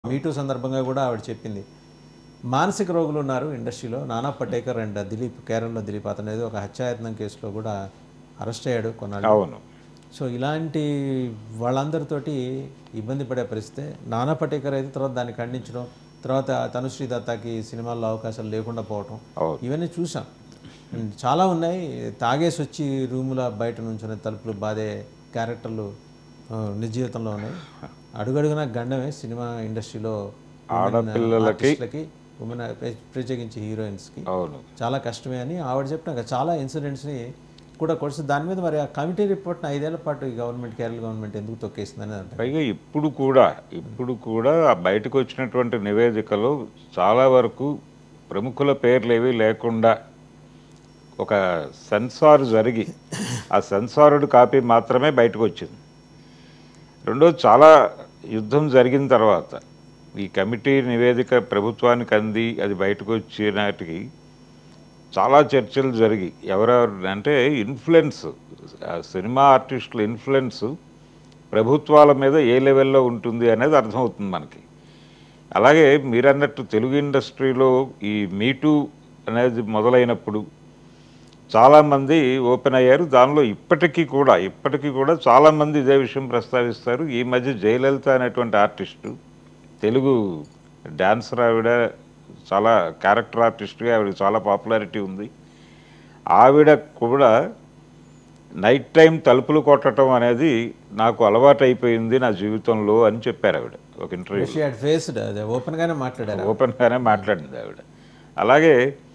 మీటూ సందర్భంగా కూడా ఆవిడ చెప్పింది మానసిక రోగులు ఉన్నారు ఇండస్ట్రీలో నానా పటేకర్ అండ్ దిలీప్ కేరళలో దిలీప్ అతను ఏదో ఒక హత్యాయత్నం కేసులో కూడా అరెస్ట్ అయ్యాడు కొన్నాళ్ళు అవును సో ఇలాంటి వాళ్ళందరితోటి ఇబ్బంది పడే పరిస్థితి నానా పటేకర్ అయితే తర్వాత దాన్ని ఖండించడం తర్వాత తనుశ్రీ దత్తాకి సినిమాల్లో అవకాశాలు లేకుండా పోవటం అవును ఇవన్నీ చూసాం అండ్ చాలా ఉన్నాయి తాగేసి వచ్చి రూముల బయట నుంచునే తలుపులు బాధే క్యారెక్టర్లు ఆ, నిజ జీవితంలో ఉన్నాయి అడుగడుగునా గండమే సినిమా ఇండస్ట్రీలో ఆడపిల్లలకి ఆర్టిస్టులకి ఉమెన్ ప్రత్యేకించి హీరోయిన్స్కి అవును చాలా కష్టమే అని ఆవిడ చెప్పిన కదా, చాలా ఇన్సిడెంట్స్ని కూడా కొడిసి దాని మీద మరి ఆ కమిటీ రిపోర్ట్ని ఐదేళ్ల పాటు ఈ గవర్నమెంట్ కేరళ గవర్నమెంట్ ఎందుకు తొక్కేసిందని అంటారు పైగా ఇప్పుడు కూడా ఇప్పుడు కూడా ఆ బయటకు వచ్చినటువంటి నివేదికలో చాలా వరకు ప్రముఖుల పేర్లు ఏవి లేకుండా ఒక సెన్సార్ జరిగి ఆ సెన్సార్డ్ కాపీ మాత్రమే బయటకు వచ్చింది రెండోది చాలా యుద్ధం జరిగిన తర్వాత ఈ కమిటీ నివేదిక ప్రభుత్వానికి అంది అది బయటకు వచ్చినాటికి చాలా చర్చలు జరిగి ఎవరెవరు అంటే ఇన్ఫ్లుయెన్స్ ఆ సినిమా ఆర్టిస్టుల ఇన్ఫ్లుయెన్స్ ప్రభుత్వాల మీద ఏ లెవెల్లో ఉంటుంది అనేది అర్థమవుతుంది మనకి అలాగే మీరన్నట్టు తెలుగు ఇండస్ట్రీలో ఈ మీటూ అనేది మొదలైనప్పుడు చాలామంది ఓపెన్ అయ్యారు దానిలో ఇప్పటికీ కూడా ఇప్పటికీ కూడా చాలామంది ఇదే విషయం ప్రస్తావిస్తారు ఈ మధ్య జయలలిత అనేటువంటి ఆర్టిస్టు తెలుగు డాన్సర్ ఆవిడ చాలా క్యారెక్టర్ ఆర్టిస్ట్గా ఆవిడ చాలా పాపులారిటీ ఉంది ఆవిడ కూడా నైట్ టైం తలుపులు కొట్టడం అనేది నాకు అలవాటు అయిపోయింది నా జీవితంలో అని చెప్పారు ఆవిడ ఒక ఇంటర్వ్యూ షీ హ్యాడ్ ఫేస్డ్ అదే ఓపెన్గానే మాట్లాడారు ఓపెన్గానే మాట్లాడింది ఆవిడ అలాగే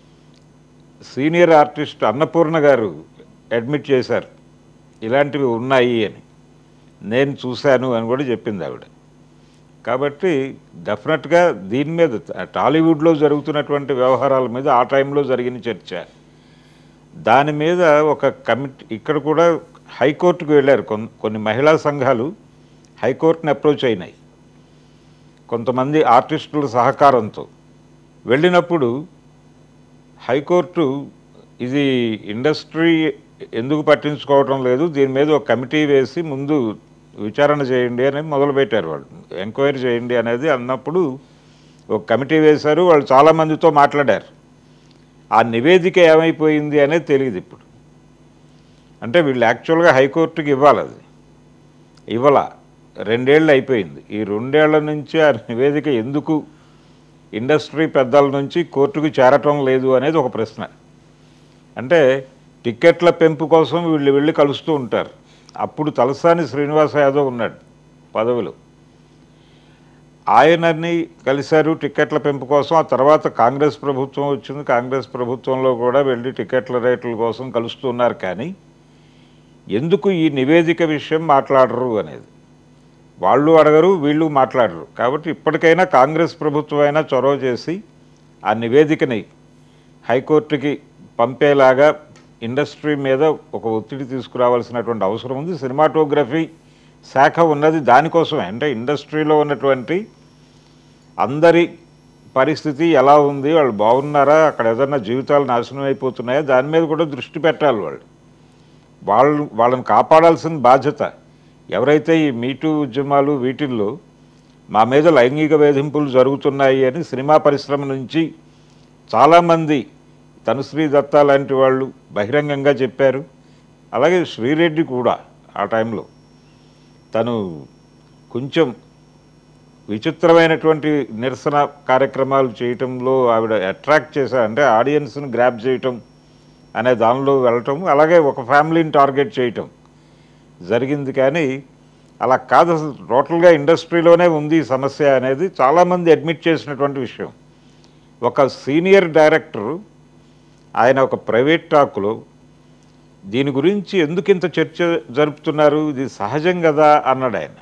సీనియర్ ఆర్టిస్ట్ అన్నపూర్ణ గారు అడ్మిట్ చేశారు ఇలాంటివి ఉన్నాయి అని నేను చూశాను అని కూడా చెప్పింది ఆవిడ కాబట్టి డెఫినెట్గా దీని మీద టాలీవుడ్లో జరుగుతున్నటువంటి వ్యవహారాల మీద ఆ టైంలో జరిగిన చర్చ దాని మీద ఒక కమిటీ ఇక్కడ కూడా హైకోర్టుకు వెళ్ళారు కొన్- కొన్ని మహిళా సంఘాలు హైకోర్టుని అప్రోచ్ అయినాయి కొంతమంది ఆర్టిస్టుల సహకారంతో వెళ్ళినప్పుడు హైకోర్టు ఇది ఇండస్ట్రీ ఎందుకు పట్టించుకోవటం లేదు దీని మీద ఒక కమిటీ వేసి ముందు విచారణ చేయండి అని మొదలుపెట్టారు వాళ్ళు ఎంక్వైరీ చేయండి అనేది అన్నప్పుడు ఒక కమిటీ వేశారు వాళ్ళు చాలామందితో మాట్లాడారు ఆ నివేదిక ఏమైపోయింది అనేది తెలియదు ఇప్పుడు అంటే వీళ్ళు యాక్చువల్గా హైకోర్టుకి ఇవ్వాలి అది ఇవ్వాల రెండేళ్ళు అయిపోయింది ఈ రెండేళ్ల నుంచి ఆ నివేదిక ఎందుకు ఇండస్ట్రీ పెద్దల నుంచి కోర్టుకు చేరటం లేదు అనేది ఒక ప్రశ్న అంటే టిక్కెట్ల పెంపు కోసం వీళ్ళు వెళ్ళి కలుస్తూ ఉంటారు అప్పుడు తలసాని శ్రీనివాస యాదవ్ ఉన్నాడు పదవిలో ఆయనని కలిశారు టిక్కెట్ల పెంపు కోసం ఆ తర్వాత కాంగ్రెస్ ప్రభుత్వం వచ్చింది కాంగ్రెస్ ప్రభుత్వంలో కూడా వెళ్ళి టిక్కెట్ల రేట్ల కోసం కలుస్తున్నారు కానీ ఎందుకు ఈ నివేదిక విషయం మాట్లాడరు అనేది వాళ్ళు అడగరు వీళ్ళు మాట్లాడరు కాబట్టి ఇప్పటికైనా కాంగ్రెస్ ప్రభుత్వం అయినా చొరవ చేసి ఆ నివేదికని హైకోర్టుకి పంపేలాగా ఇండస్ట్రీ మీద ఒక ఒత్తిడి తీసుకురావాల్సినటువంటి అవసరం ఉంది సినిమాటోగ్రఫీ శాఖ ఉన్నది దానికోసమే అంటే ఇండస్ట్రీలో ఉన్నటువంటి అందరి పరిస్థితి ఎలా ఉంది వాళ్ళు బాగున్నారా అక్కడ ఏదన్నా జీవితాలు నాశనం అయిపోతున్నాయా దాని మీద కూడా దృష్టి పెట్టాలి వాళ్ళు వాళ్ళు వాళ్ళని కాపాడాల్సిన బాధ్యత ఎవరైతే ఈ మీటూ ఉద్యమాలు వీటిల్లో మా మీద లైంగిక వేధింపులు జరుగుతున్నాయి అని సినిమా పరిశ్రమ నుంచి చాలామంది తనుశ్రీ దత్తా లాంటి వాళ్ళు బహిరంగంగా చెప్పారు అలాగే శ్రీరెడ్డి కూడా ఆ టైంలో తను కొంచెం విచిత్రమైనటువంటి నిరసన కార్యక్రమాలు చేయటంలో ఆవిడ అట్రాక్ట్ చేశారు అంటే ఆడియన్స్ని గ్రాప్ చేయటం అనే దానిలో వెళ్ళటం అలాగే ఒక ఫ్యామిలీని టార్గెట్ చేయటం జరిగింది కానీ అలా కాదు అసలు టోటల్గా ఇండస్ట్రీలోనే ఉంది ఈ సమస్య అనేది చాలామంది అడ్మిట్ చేసినటువంటి విషయం ఒక సీనియర్ డైరెక్టరు ఆయన ఒక ప్రైవేట్ టాక్లో దీని గురించి ఎందుకు ఇంత చర్చ జరుపుతున్నారు ఇది సహజం కదా అన్నాడు ఆయన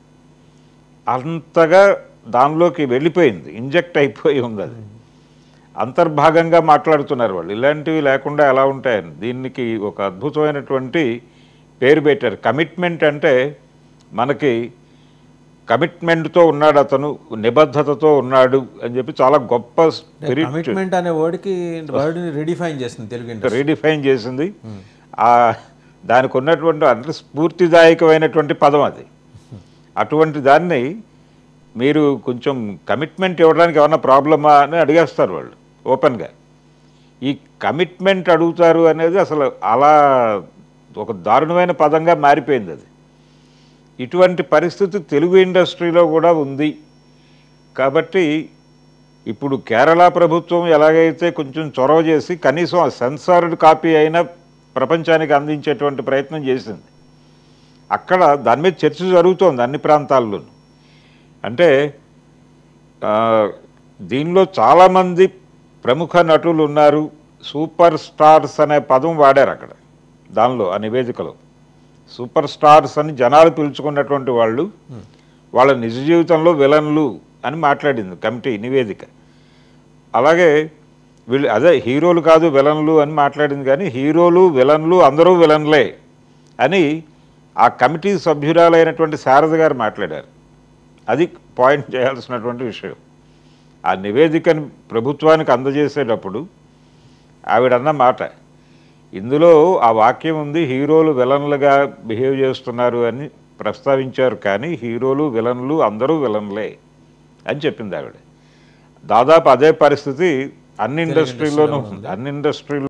అంతగా దానిలోకి వెళ్ళిపోయింది ఇంజెక్ట్ అయిపోయి ఉంది అది అంతర్భాగంగా మాట్లాడుతున్నారు వాళ్ళు ఇలాంటివి లేకుండా ఎలా ఉంటాయని దీనికి ఒక అద్భుతమైనటువంటి పేరు పెట్టారు కమిట్మెంట్ అంటే మనకి కమిట్మెంట్తో ఉన్నాడు అతను నిబద్ధతతో ఉన్నాడు అని చెప్పి చాలా గొప్ప స్పిరిట్ కమిట్మెంట్ అనే వర్డ్కి వర్డ్ని రిడిఫైన్ చేస్తుంది తెలుగు ఇండస్ట్రీ రీడిఫైన్ చేసింది ఆ దానికి ఉన్నటువంటి అంటే స్ఫూర్తిదాయకమైనటువంటి పదం అది అటువంటి దాన్ని మీరు కొంచెం కమిట్మెంట్ ఇవ్వడానికి ఏమన్నా ప్రాబ్లమా అని అడిగేస్తారు వాళ్ళు ఓపెన్గా ఈ కమిట్మెంట్ అడుగుతారు అనేది అసలు అలా ఒక దారుణమైన పదంగా మారిపోయింది అది ఇటువంటి పరిస్థితి తెలుగు ఇండస్ట్రీలో కూడా ఉంది కాబట్టి ఇప్పుడు కేరళ ప్రభుత్వం ఎలాగైతే కొంచెం చొరవ చేసి కనీసం ఆ సెన్సార్డ్ కాపీ అయినా ప్రపంచానికి అందించేటువంటి ప్రయత్నం చేసింది అక్కడ దాని మీద చర్చ జరుగుతోంది అన్ని ప్రాంతాల్లోనూ అంటే ఆ, దీనిలో చాలామంది ప్రముఖ నటులు ఉన్నారు సూపర్ స్టార్స్ అనే పదం వాడారు అక్కడ దానిలో ఆ నివేదికలో సూపర్ స్టార్స్ అని జనాలు పిలుచుకున్నటువంటి వాళ్ళు వాళ్ళ నిజ జీవితంలో విలన్లు అని మాట్లాడింది కమిటీ నివేదిక అలాగే వీళ్ళు అదే హీరోలు కాదు విలన్లు అని మాట్లాడింది కానీ హీరోలు విలన్లు అందరూ విలన్లే అని ఆ కమిటీ సభ్యురాలైనటువంటి శారద గారు మాట్లాడారు అది పాయింట్ చేయాల్సినటువంటి విషయం ఆ నివేదికను ప్రభుత్వానికి అందజేసేటప్పుడు ఆవిడన్న మాట ఇందులో ఆ వాక్యం ఉంది హీరోలు విలన్లుగా బిహేవ్ చేస్తున్నారు అని ప్రస్తావించారు కానీ హీరోలు విలన్లు అందరూ విలన్లే అని చెప్పింది ఆవిడ దాదాపు అదే పరిస్థితి అన్ని ఇండస్ట్రీలోనూ ఉంది అన్ని ఇండస్ట్రీలో